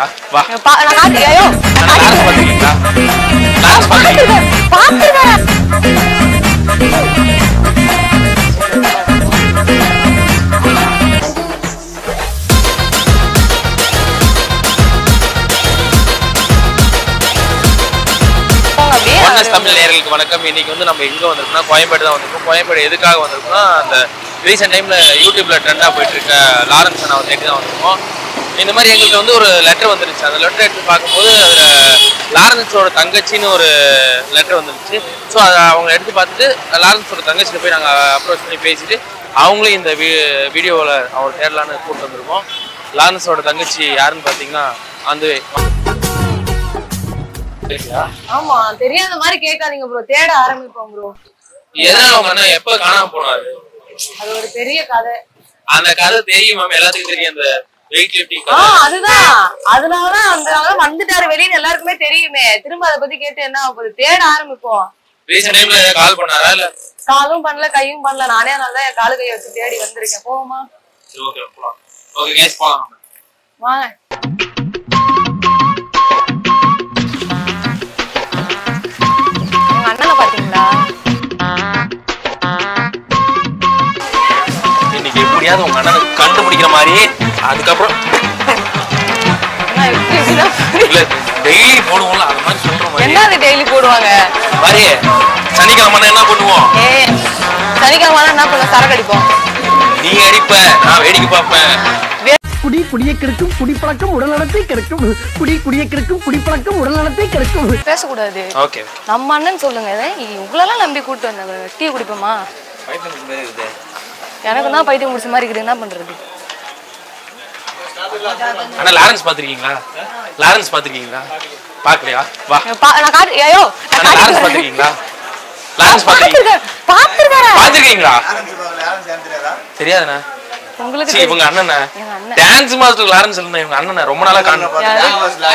வா பா- நான் காட்டு ஐயோ அண்ணா லாரன்ஸ் பாத்துருக்கீங்களா லாரன்ஸ் பாத்துருக்கீங்களா பாத்துருக்கேன் பாத்துருக்கேன் போங்க அப்படியே. ஒன்னஸ் தமிழ் நேயர்களுக்கு வணக்கம் இன்னைக்கு வந்து நம்ம எங்க வந்திருக்கோம்னா கோயம்பேடு தான் வந்திருக்கோம் கோயம்பேடு எதுக்காக வந்திருக்கோம்னா அந்த ரீசெண்ட் டைம்ல யூடியூப்ல ட்ரெண்டா போயிட்டு இருக்க லாரன்ஸ் அண்ணா தேடி தான் வந்திருக்கோம் இந்த மாதிரி எங்களுக்கு வந்து ஒரு லெட்டர் வந்துருச்சு அந்த லெட்டர் எடுத்து பார்க்கும்போது அதுல லாரன்ஸோட தங்கச்சின்னு ஒரு லெட்டர் வந்துருச்சு ஸோ அதை அவங்க எடுத்து பார்த்துட்டு லாரன்ஸோட தங்கச்சிட்ட போய் நாங்கள் அப்ரோச் பண்ணி பேசிட்டு அவங்களும் இந்த வீ வீடியோவில் அவர் தேடலான்னு கூப்பிட்டு வந்திருக்கோம் லாரன்ஸோட தங்கச்சி யாருன்னு பார்த்தீங்கன்னா அந்த ஆமா தெரியாத மாதிரி கேட்காதீங்க ப்ரோ தேட ஆரம்பிப்போம் ப்ரோ எதனால அவங்க அண்ணன் எப்ப காணாம போனாரு அது ஒரு பெரிய கதை அந்த கதை தெரியும் மேம் எல்லாத்துக்கும் தெரியும் அந்த வெயிட் லிஃப்டிங் ஆ அதுதான் அதனாலதான் அதனால வந்துட்டாரு வெளியில எல்லாருக்குமே தெரியுமே திரும்ப அதை பத்தி கேட்டு என்ன ஆக போகுது தேட ஆரம்பிப்போம் ரீசெண்ட் டைம்ல கால் பண்ணாரா இல்ல காலும் பண்ணல கையும் பண்ணல நானே நல்லா என் காலு கையை வச்சு தேடி வந்திருக்கேன் போவோமா சரி ஓகே போலாம் ஓகே கேஸ் போலாம் வாங்க உங்க அண்ணனை பாத்தீங்களா இன்னைக்கு எப்படியாவது உங்க அண்ணனை கண்டுபிடிக்கிற மாதிரி அதுக்கப்புறம் அண்ணா, எப்படி இப்படிதான் இல்ல டெய்லி போடுவோம்ல அது மாதிரி சொல்ற மாதிரி என்னது டெய்லி போடுவாங்க மாதிரி சனிக்கிழமை என்ன பண்ணுவோம் ஏ சனிக்கிழமை ஆனா என்ன பண்ண சரக்கு அடிப்போம் நீ அடிப்ப நான் வேடிக்கை பார்ப்பேன் குடி குடியை கெடுக்கும் குடிப்பழக்கம் உடல்நலத்தை கெடுக்கும் குடி குடியை கெடுக்கும் குடிப்பழக்கம் உடல்நலத்தை கெடுக்கும் பேசக்கூடாது ஓகே நம்ம அண்ணன் சொல்லுங்க இதை உங்களெல்லாம் நம்பி கூட்டு வந்தேன் டீ குடிப்போமா எனக்கு தான் பைத்தியம் முடிச்ச மாதிரி இருக்குது என்ன பண்றது அண்ணா லாரன்ஸ் பாத்திருக்கீங்களா லாரன்ஸ் பாத்திருக்கீங்களா பாக்கலையா வா பா- நான் காட்டு ஐயோ நான் அண்ணா லாரன்ஸ் காட்டுறேன். பாத்திருக்கீங்களா லாரன்ஸ் பாத்திருக்கீங்களா பாத்துருக்கேன் பாத்துருக்கேன் பாத்திருக்கீங்களா தெரியாதுண்ணா உங்களுக்கு சரி இவங்க அண்ணனா எங்க அண்ணன். டான்ஸ் மாஸ்டர் லாரன்ஸ் இருந்தா இவங்க அண்ணனா ரொம்ப நாளா காணும் யாரு?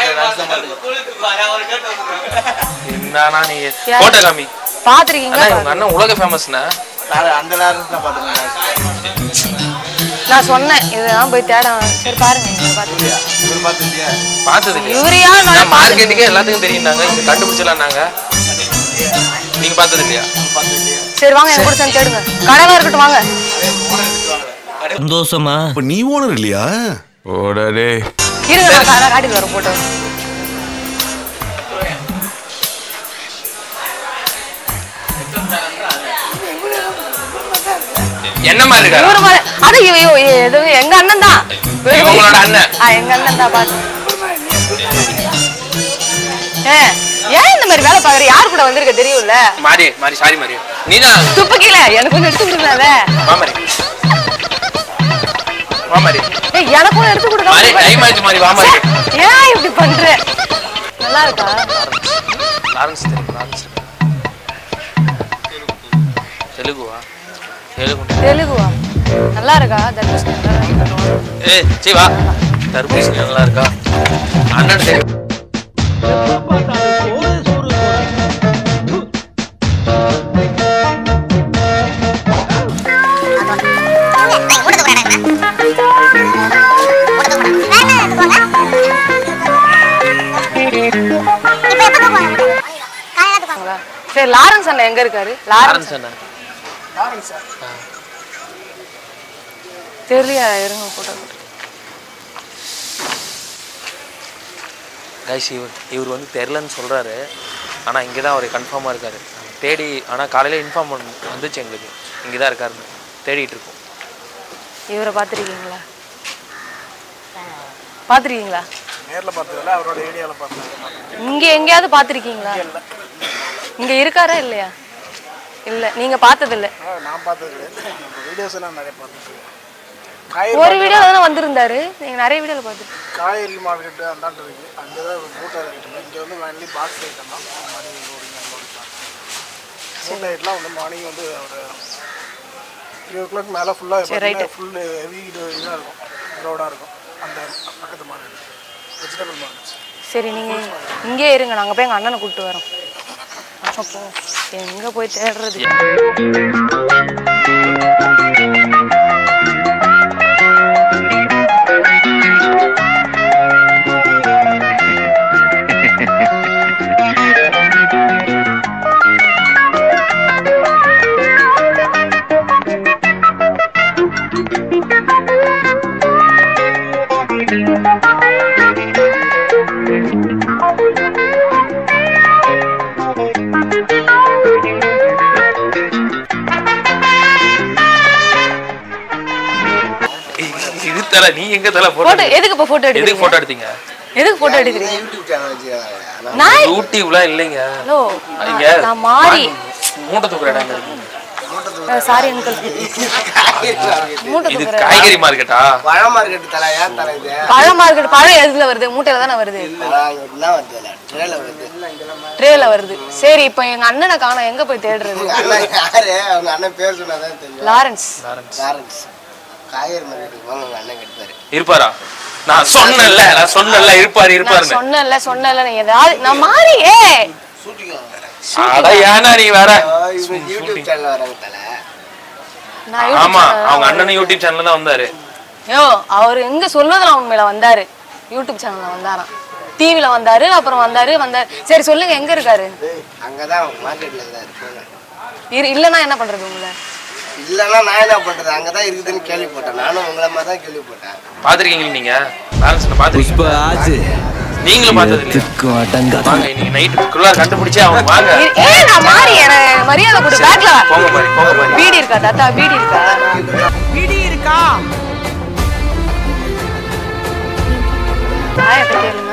என்னண்ணா நீ யாரு? போட்டோ காமி பாத்திருக்கீங்களா அண்ணா இவங்க அண்ணன் உலக ஃபேமஸ்ண்ணா அந்த லாரன்ஸ் தான் பார்த்துருக்கேன் நான் சொன்னேன் இதெல்லாம் போய் தேட சரி பாருங்க நீங்க பாத்துட்டு இவர் பார்த்துருக்கியா பார்த்தது இல்லையா யூரியா நான் மார்க்கெட்டுக்கே எல்லாத்துக்கும் தெரியும்னாங்க இங்க கண்டுபிடிச்சலாம் நாங்க நீங்க பார்த்தது இல்லையா சரி வாங்க என் கூட சேர்ந்து தேடுங்க கடவா இருக்கட்டும் வாங்க சந்தோஷமா இப்ப நீ ஓனர் இல்லையா ஓடடே இருங்க நான் கா- நான் காட்டிட்டு வரேன் போட்டோ என்ன மாதிரி இருக்காரு இவரு மாதிரி அது இவ- இவ- இது எங்க அண்ணன் தான் இவங்களோட அண்ணன். எங்க அண்ணன் தான் பாத்து ஏ, ஏன் இந்த மாதிரி வேலை பாக்குற யார் கூட வந்திருக்க தெரியும்ல மாறி மாறி சாரி மாறி நீதான் துப்பு கீழே எனக்கு கொஞ்சம் எடுத்து கொடுக்கலாம்ல மாமாரி மாமாரி ஏய் எனக்கு ஒண்ணு எடுத்து கொடுக்க மாறி டைம் ஆயிடுச்சு மாறி வா மாறி ஏன் இப்படி பண்ற நல்லா இருக்கா லாரன்ஸ் தெரியும் லாரன்ஸ் தெலுங்குவா தெலுங்கு தெலுங்குவா நல்லா இருக்கா தர்பூசணி நல்லா இருக்கா? ஏ சி வா தர்பூசணி நல்லா இருக்கா அண்ணன் தெரியும் சரி லாரன்ஸ் அண்ணன் எங்க இருக்காரு லாரன்ஸ் லாரன்ஸ் அண்ணன் தெரியலையா இருங்க போட்டோ கைஸ் இவர் இவர் வந்து தெரிலன்னு சொல்கிறாரு ஆனால் இங்கே தான் அவர் கன்ஃபார்மாக இருக்காரு தேடி ஆனால் காலையில் இன்ஃபார்ம் பண்ண வந்துச்சு எங்களுக்கு இங்கே தான் இருக்காருன்னு தேடிட்டு இருக்கோம் இவரை பார்த்துருக்கீங்களா பார்த்துருக்கீங்களா நேரில் பார்த்ததில்ல அவரோட ஏரியாவில் பார்த்தேன் இங்க எங்கேயாவது பார்த்துருக்கீங்களா இங்க இருக்காரா இல்லையா இல்ல நீங்க பார்த்தது இல்ல நான் பார்த்தது கிடையாது நம்ம வீடியோஸ் எல்லாம் நிறைய பார்த்துருக்கேன் காய்கறி ஒரு வீடியோ தானே வந்திருந்தாரு நீங்க நிறைய வீடியோல பார்த்து காய்கறி மார்க்கெட்டு அந்தாண்டு இருக்கு அங்கே தான் மூட்டை ஐட்டம் இங்கே வந்து mainly பாக்ஸ் ஐட்டம் தான் இந்த மாதிரி லோடிங் மூட்டை ஐட்டம்லாம் வந்து மார்னிங் வந்து ஒரு த்ரீ ஓ கிளாக் மேலே ஃபுல்லாக right. ஃபுல் ஹெவி இது இதாக இருக்கும் க்ரௌடாக இருக்கும் அந்த பக்கத்து மார்க்கெட் வெஜிடபிள் மார்க்கெட் சரி நீங்க இங்கே இருங்க நாங்க போய் எங்க அண்ணனை கூப்பிட்டு வரோம் அப்போ எங்க போய் தேடுறது இது தல நீ எங்க தல போட்டோ போட்டோ எதுக்கு இப்ப போட்டோ எதுக்கு எடுக்கிறீங்க போட்டோ எடுத்தீங்க எதுக்கு போட்டோ எடுக்கிறீங்க யூடியூப் சேனல் வச்சுக்கிறாங்க நான் யூடியூப்லாம் இல்லைங்க ஹலோ இங்க நான் மாறி மூட்டை தூக்குற இடம் இருக்கு. சாரி அங்கிள் மூட்டை இது தூக்குற காய்கறி மார்க்கெட்டா பழ மார்க்கெட் தலை ஏன் தலை இது பழம் மார்க்கெட் பழம் எதுல வருது மூட்டையில தானே வருது தலை இங்க என்ன வருது ட்ரேல வருது ட்ரேல வருது சரி இப்போ எங்க அண்ணனை காணோம் எங்க போய் தேடுறது உங்க அண்ணன் யாரு அவங்க அண்ணன் பேர் சொன்னாதான் தெரியும் லாரன்ஸ் லாரன்ஸ் காய்கறி மார்க்கெட்டுக்கு வாங்க உங்க அண்ணன் கெடுப்பாரு இருப்பாரா நான் சொன்னேன்ல நான் சொன்னேன்ல இருப்பாரு நான் இருப்பாருன்னு சொன்னேன்ல சொன்னேன்ல நீ ஏதாவது நான் மாறி ஏ சூட்டிக்கலாம் அட ஏன்னா நீ வேற இவங்க யூடியூப் சேனல் வராங்க தலை நான் YouTube ஆமா channel அவங்க அண்ணனும் யூடியூப் சேனல்ல தான் வந்தாரு யோ அவர் எங்க சொல்வதில் உண்மையில வந்தாரு யூடியூப் சேனல்ல வந்தாராம் டிவில வந்தாரு அப்புறம் வந்தாரு வந்தாரு சரி சொல்லுங்க எங்க இருக்காரு அங்கதான் மார்க்கெட்ல தான் இருப்பாங்க இரு இல்லைன்னா என்ன பண்றது உங்களை இல்லைன்னா நான் என்ன பண்றது அங்கதான் இருக்குதுன்னு கேள்விப்பட்டேன் நானும் உங்களை மாதிரி தான் கேள்விப்பட்டேன் பாத்திருக்கீங்களா நீங்க பேலன்ஸ் பாத்திருக்கீங்க நீங்களும் பார்த்தது இல்லையா வாங்க இன்னைக்கு நைட்டுக்குள்ள கண்டுபிடிச்சே அவங்க வாங்க இரு- ஏ நான் மாறி எனக்கு மரியாதை கொடு பேக்ல போங்க மாதிரி போங்க மாதிரி பீடி இருக்கா தாத்தா பீடி இருக்கா பீடி இருக்கா ஆயத்தை கேளுங்க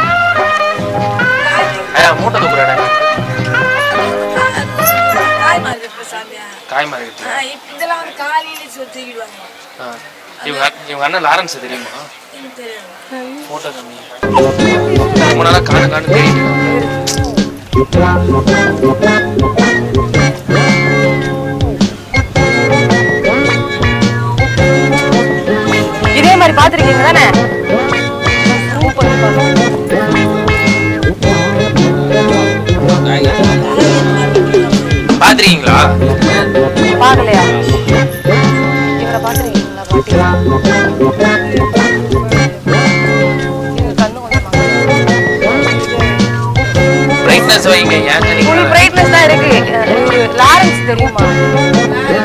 ஐயா மூட்டை தூக்குற இடம் காய் மார்க்கெட் சாமியா காய் மார்க்கெட் ஆ, இப்ப இதெல்லாம் வந்து காலையில சொல்லி தூக்கிடுவாங்க இவங்க அண்ண- இவங்க அண்ணன் லாரன்ஸ் தெரியுமா எனக்கு தெரியாது போட்டோ கம்மி ரொம்ப நாளா காண காண தேடிட்டு இருக்காங்க. இதே மாதிரி பாத்திருக்கீங்க தானே Move பண்ணி பாருங்க. பாத்திருக்கீங்களா பாக்கலையா இவரை பாத்திருக்கீங்களா பாட்டி இவங்க கண்ணு கொஞ்சம் பிரைட்னஸ் வைங்க ஏன் ஃபுல் பிரைட்னஸ் தான் இருக்கு இவரு லாரன்ஸ் தெரியுமா